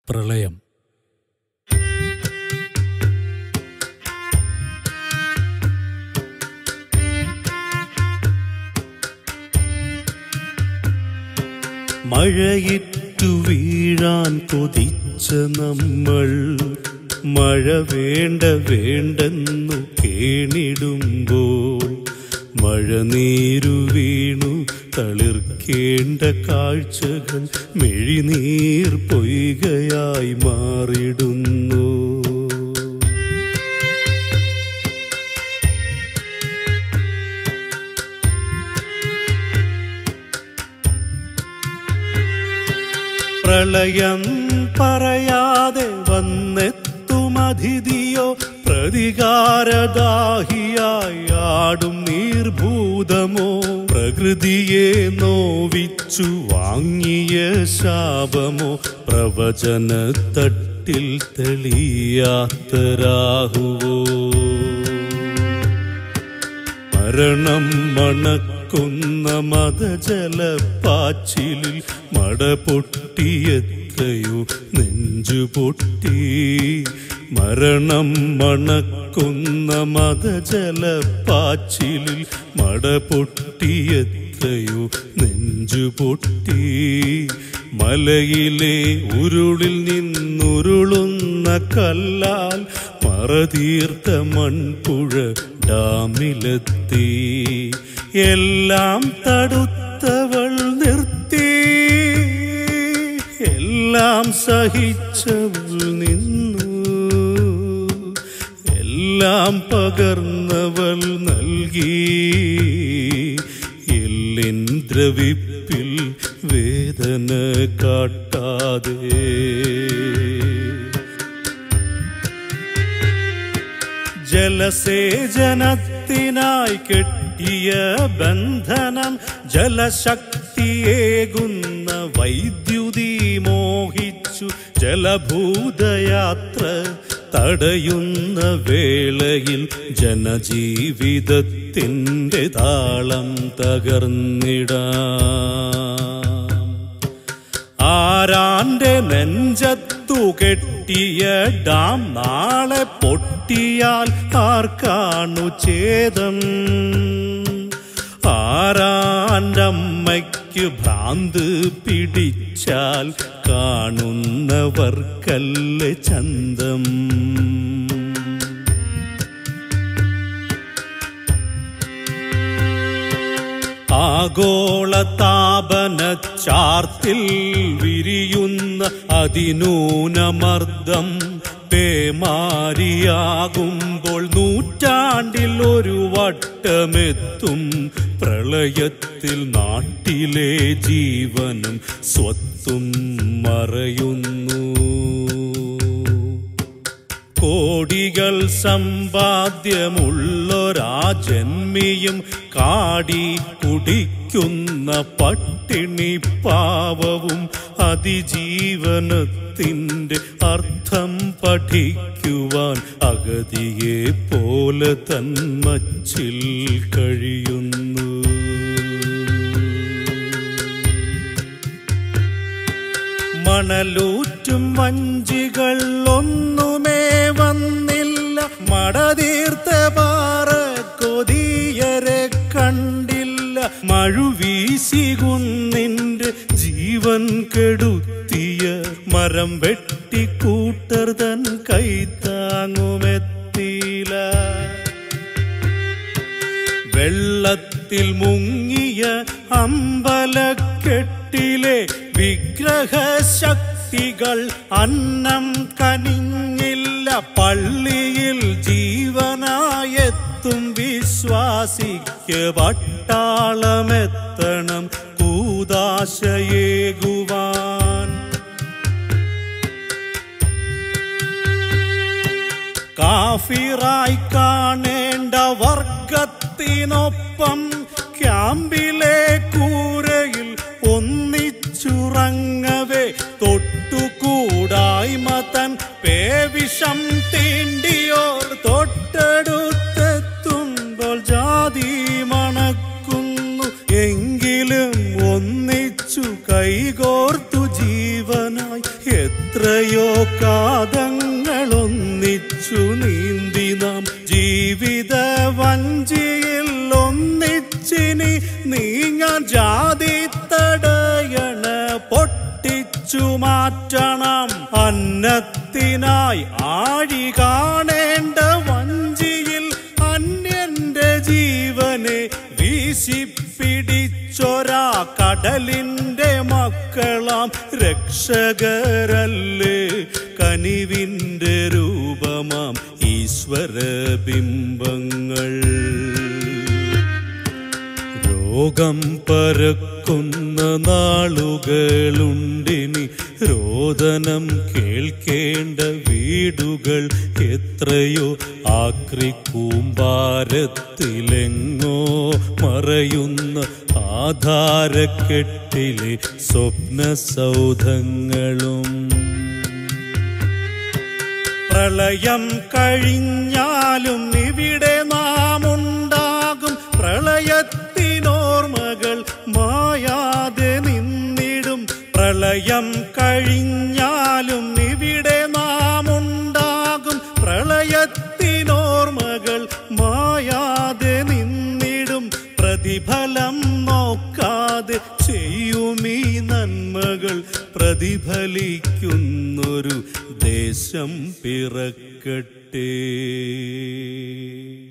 പ്രളയം മഴയിട്ടു വീഴാൻ കൊതിച്ച നമ്മൾ മഴ വേണ്ട വേണ്ടെന്നു കേണിടുമ്പോൾ മഴ നീരു വീണു തളിർക്കേണ്ട കാഴ്ചകൾ മെഴിനീർ പൊയ്കയായി മാറിടുന്നു പ്രളയം പറയാതെ വന്നെത്തുമതിഥിയോ പ്രതികാരദാഹിയായി ആടും നീർഭൂതമോ പ്രകൃതിയെ നോവിച്ചു വാങ്ങിയ ശാപമോ പ്രവചനത്തട്ടിൽ തെളിയാത്ത രാഹുവോ മരണം മണക്കുന്ന മതജലപ്പാച്ചിലിൽ മട പൊട്ടിയെത്രയോ നെഞ്ചു പൊട്ടി മരണം മണക്കുന്ന മതജലപ്പാച്ചിലിൽ മട പൊട്ടിയെത്രയോ നെഞ്ചു പൊട്ടി മലയിലെ ഉരുളിൽ നിന്നുരുളുന്ന കല്ലാൽ മറതീർത്ത മൺപുഴ ഡാമിലെത്തി എല്ലാം തടുത്തവൾ നിർത്തി എല്ലാം സഹിച്ചവൾ നിന്നു എല്ലാം പകർന്നവൾ നൽകി എല്ലിൻ ദ്രവിപ്പിൽ വേദന കാട്ടാതെ ജലസേചനത്തിനായി കെട്ടിയ ബന്ധനം ജലശക്തിയേകുന്ന വൈദ്യുതി മോഹിച്ചു ജലഭൂതയാത്ര തടയുന്ന വേളയിൽ ജനജീവിതത്തിൻ്റെ താളം തകർന്നിടാം ആരാന്റെ നെഞ്ചത്തു കെട്ടിയ ഡാം നാളെ പൊട്ടിയാൽ ആർക്കാണു ഛേദം ആരാൻ്റമ്മയ്ക്ക് ഭ്രാന്ത് പിടിച്ചാൽ കാണുന്നവർക്കല്ല ചന്തം ആഗോളതാപന ചാർത്തിൽ വിരിയുന്ന അതിനൂനമർദ്ദം പേമാരിയാകുമ്പോൾ നൂറ്റാണ്ടിൽ ഒരു വട്ടമെത്തും പ്രളയത്തിൽ നാട്ടിലെ ജീവനും സ്വത്തും മറയുന്നു കോടികൾ സമ്പാദ്യമുള്ളൊരാ ജന്മിയും കാടി കുടിക്കുന്ന പട്ടിണി പാവവും അതിജീവനത്തിൻ്റെ അർത്ഥം പഠിക്കുവാൻ അഗതിയെ പോലെ തന്മച്ചിൽ കഴിയുന്നു മണലൂറ്റും വഞ്ചികൾ ഒന്നുമേ വന്നില്ല മടതീർത്ത പാറ കൊതിയരെ കണ്ടില്ല മഴുവീശികുന്നിന്റെ ജീവൻ കെടുത്തിയ മരം വെട്ടിക്കൂട്ടർ തൻ കൈത്താങ്ങുമെത്തിയില്ല വെള്ളത്തിൽ മുങ്ങിയ അമ്പലക്കെട്ടിലെ വിഗ്രഹശക്തികൾ അന്നം കനിഞ്ഞില്ല പള്ളിയിൽ ജീവനായെത്തും വിശ്വാസിക്ക് പട്ടാളമെത്തണം കൂതാശയേകുവാൻ കാഫിറായി കാണേണ്ട വർഗത്തിനൊപ്പം ക്യാമ്പിലെ കൂരയിൽ ഒന്നിച്ചുറങ്ങവേ തൊട്ടുകൂടായ്മ തൻ പേവിഷം തീണ്ടിയോർ തൊട്ടടുത്തെത്തുമ്പോൾ ജാതി മണക്കുന്നു എങ്കിലും ഒന്നിച്ചു കൈകോർത്തു ജീവനായി എത്ര എത്രയോ കാതങ്ങളൊന്നിച്ചു നീന്തി നാം ജീവിത വഞ്ചിയിൽ ഒന്നിച്ചിനി നീങ്ങാൻ ജാതി തടയണ പൊട്ടിച്ചു മാറ്റണം അന്നത്തിനായി ആഴി കാണേണ്ട വഞ്ചിയിൽ അന്യന്റെ ജീവനെ വീശിപ്പിടിച്ചൊരാ കടലിന്റെ മക്കളാം രക്ഷകരല്ലേ കനിവിന്റെ രൂപമാം ഈശ്വരബിംബങ്ങൾ രോഗം പരക്കുന്ന നാളുകളുണ്ടിനി രോദനം കേൾക്കേണ്ട വീടുകൾ എത്രയോ ആക്രിക്കൂമ്പാരത്തിലെങ്ങോ മറയുന്ന ആധാരക്കെട്ടിലെ സ്വപ്ന സൗധങ്ങളും പ്രളയം കഴിഞ്ഞാലും ഇവിടെ നാം ഉണ്ടാകും പ്രളയത്തിനോർമ്മകൾ മായാതെ നിന്നിടും പ്രളയം കഴിഞ്ഞാലും ഇവിടെ നാം ഉണ്ടാകും പ്രളയത്തിനോർമ്മകൾ മായാതെ നിന്നിടും പ്രതിഫലം നോക്കാതെ ചെയ്യുമീ നന്മകൾ പ്രതിഫലിക്കുന്നൊരു ദേശം പിറക്കട്ടെ